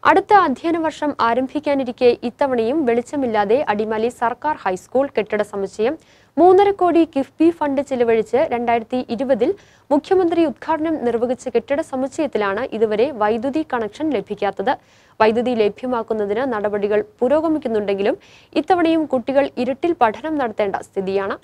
അടുത്ത അധ്യയന വർഷം ആരംഭിക്കാനിരിക്കെ ഇത്തവണയും വെളിച്ചമില്ലാതെ അടിമാലി സർക്കാർ ഹൈസ്കൂൾ കെട്ടിട സമുച്ചയം മൂന്നര കോടി കിഫ്ബി ഫണ്ട് ചിലവഴിച്ച് രണ്ടായിരത്തി ഇരുപതിൽ മുഖ്യമന്ത്രി ഉദ്ഘാടനം നിർവഹിച്ച കെട്ടിട സമുച്ചയത്തിലാണ് ഇതുവരെ വൈദ്യുതി കണക്ഷൻ ലഭിക്കാത്തത് വൈദ്യുതി ലഭ്യമാക്കുന്നതിന് നടപടികൾ പുരോഗമിക്കുന്നുണ്ടെങ്കിലും ഇത്തവണയും കുട്ടികൾ ഇരുട്ടിൽ പഠനം നടത്തേണ്ട സ്ഥിതിയാണ്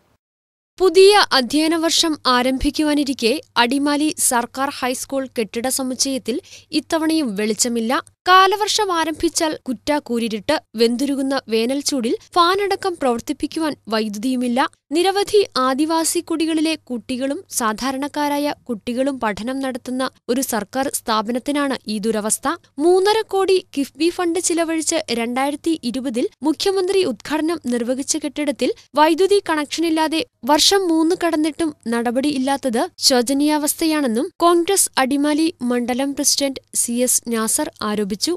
പുതിയ അധ്യയന വർഷം ആരംഭിക്കുവാനിരിക്കെ അടിമാലി സർക്കാർ ഹൈസ്കൂൾ കെട്ടിട സമുച്ചയത്തിൽ ഇത്തവണയും വെളിച്ചമില്ല കാലവർഷം ആരംഭിച്ചാൽ കുറ്റാക്കൂരിരുട്ട് വെന്തുരുകുന്ന വേനൽച്ചൂടിൽ ഫാനടക്കം പ്രവർത്തിപ്പിക്കുവാൻ വൈദ്യുതിയുമില്ല നിരവധി ആദിവാസി കുടികളിലെ കുട്ടികളും സാധാരണക്കാരായ കുട്ടികളും പഠനം നടത്തുന്ന ഒരു സർക്കാർ സ്ഥാപനത്തിനാണ് ഈ ദുരവസ്ഥ മൂന്നര കോടി കിഫ്ബി ഫണ്ട് ചിലവഴിച്ച് രണ്ടായിരത്തി ഇരുപതിൽ മുഖ്യമന്ത്രി ഉദ്ഘാടനം നിർവഹിച്ച കെട്ടിടത്തിൽ വൈദ്യുതി കണക്ഷനില്ലാതെ വർഷം മൂന്ന് കടന്നിട്ടും നടപടിയില്ലാത്തത് ശോചനീയാവസ്ഥയാണെന്നും കോൺഗ്രസ് അടിമാലി മണ്ഡലം പ്രസിഡന്റ് സി എസ് നാസർ ആരോപിച്ചു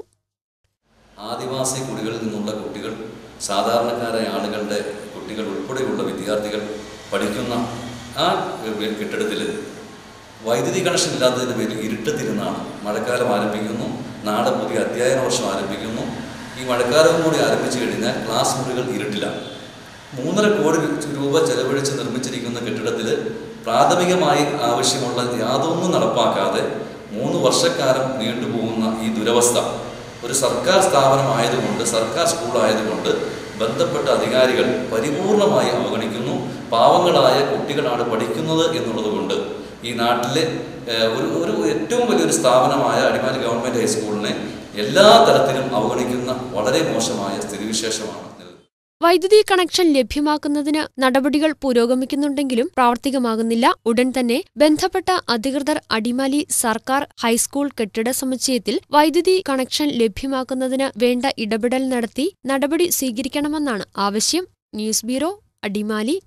ആദിവാസി കുടികളിൽ നിന്നുള്ള കുട്ടികൾ സാധാരണക്കാരായ ആളുകളുടെ കുട്ടികൾ ഉൾപ്പെടെയുള്ള വിദ്യാർത്ഥികൾ പഠിക്കുന്ന ആ കെട്ടിടത്തിൽ വൈദ്യുതി കണക്ഷൻ ഇല്ലാത്തതിൻ്റെ പേരിൽ ഇരുട്ടത്തിരുന്നാണ് മഴക്കാലം ആരംഭിക്കുന്നു നാളെ പുതിയ അധ്യയന വർഷം ആരംഭിക്കുന്നു ഈ മഴക്കാലവും കൂടി ആരംഭിച്ചു കഴിഞ്ഞാൽ ക്ലാസ് മുറികൾ ഇരുട്ടിലാണ് മൂന്നര കോടി രൂപ ചെലവഴിച്ച് നിർമ്മിച്ചിരിക്കുന്ന കെട്ടിടത്തിൽ പ്രാഥമികമായി ആവശ്യമുള്ള യാതൊന്നും നടപ്പാക്കാതെ മൂന്ന് വർഷക്കാലം നീണ്ടുപോകുന്ന ഈ ദുരവസ്ഥ ഒരു സർക്കാർ സ്ഥാപനമായതുകൊണ്ട് സർക്കാർ സ്കൂളായതുകൊണ്ട് ബന്ധപ്പെട്ട അധികാരികൾ പരിപൂർണമായി അവഗണിക്കുന്നു പാവങ്ങളായ കുട്ടികളാണ് പഠിക്കുന്നത് എന്നുള്ളതുകൊണ്ട് ഈ നാട്ടിലെ ഏഹ്, ഒരു ഒരു ഏറ്റവും വലിയൊരു സ്ഥാപനമായ അടിമാലി ഗവൺമെൻറ് ഹൈസ്കൂളിനെ എല്ലാ തരത്തിലും അവഗണിക്കുന്ന വളരെ മോശമായ സ്ഥിതിവിശേഷമാണ് നിലവിൽ വൈദ്യുതി കണക്ഷൻ ലഭ്യമാക്കുന്നതിന് നടപടികൾ പുരോഗമിക്കുന്നുണ്ടെങ്കിലും പ്രാവർത്തികമാകുന്നില്ല ഉടൻ തന്നെ ബന്ധപ്പെട്ട അധികൃതർ അടിമാലി സർക്കാർ ഹൈസ്കൂൾ കെട്ടിട സമുച്ചയത്തിൽ വൈദ്യുതി കണക്ഷൻ ലഭ്യമാക്കുന്നതിന് വേണ്ട ഇടപെടൽ നടത്തി നടപടി സ്വീകരിക്കണമെന്നാണ് ആവശ്യം ന്യൂസ് ബ്യൂറോ അടിമാലി